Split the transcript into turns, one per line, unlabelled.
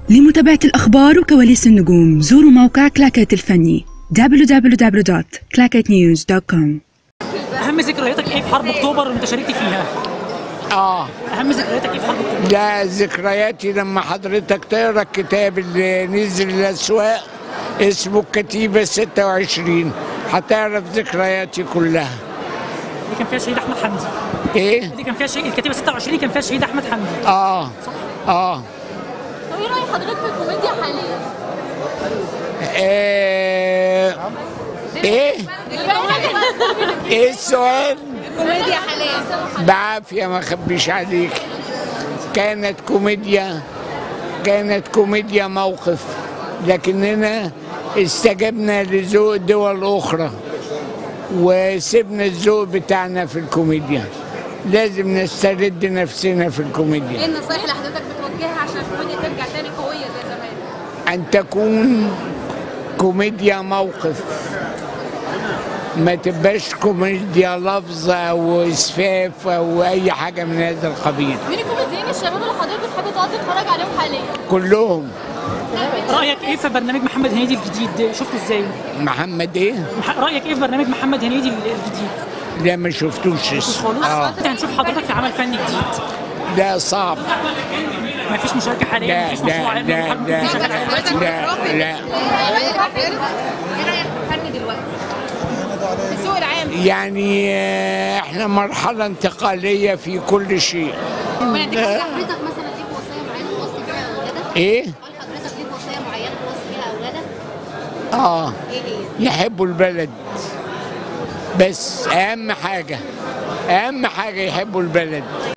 لمتابعة الأخبار وكواليس النجوم زوروا موقع كلاكيت الفني www.clacketnews.com
اهم ذكرياتك ايه في حرب اكتوبر وانت شاركت فيها؟
اه
اهم ذكرياتك ايه في حرب اكتوبر؟
ده ذكرياتي لما حضرتك تقرا الكتاب اللي نزل الاسواق اسمه الكتيبه 26 هتعرف ذكرياتي كلها
اللي كان فيها شهيد احمد حمدي
ايه
اللي كان فيها شهيد الكتيبه 26 كان فيها شهيد احمد حمدي
اه اه
طب ايه راي حضرتك في الكوميديا حاليا؟
ايه ايه ايه السؤال
الكوميديا حاليا
بعافيه ما اخبيش عليك كانت كوميديا كانت كوميديا موقف لكننا استجبنا لذوق دول اخرى وسبنا الذوق بتاعنا في الكوميديا لازم نسترد نفسنا في
ايه
الكوميديا
النصايح اللي حضرتك بتوجهها عشان الكوميديا ترجع تاني قويه زي زمان؟
ان تكون كوميديا موقف ما تبقاش كوميديا لفظ او اسفاف او اي حاجه من هذا القبيل
مين الكوميديين الشباب اللي حضرتك بتحب تقعد تتفرج عليهم حاليا؟
كلهم
رايك ايه في برنامج محمد هنيدي الجديد شفته ازاي؟
محمد ايه
مح- رايك ايه في برنامج محمد هنيدي الجديد؟
لا ما شفتوش لسه.
خالص
اه
هنشوف حضرتك في عمل فني جديد
ده صعب
مفيش مشاركه حاليا
لا
مفيش
لا
مشروع علمي
لا
محمد
لا
هنيدي شغال عليه دلوقتي
لا لا
ايه رايك في الفن دلوقتي؟ في السوق العام
يعني آه، احنا مرحله انتقاليه في كل شيء
حضرتك مثلا ليك وصيه معينه توصي بيها اولادك؟
ايه
هل حضرتك ليك وصيه معينه توصي بيها اولادك؟
اه
ايه هي؟
يحبوا البلد بس اهم حاجه اهم حاجه يحبوا البلد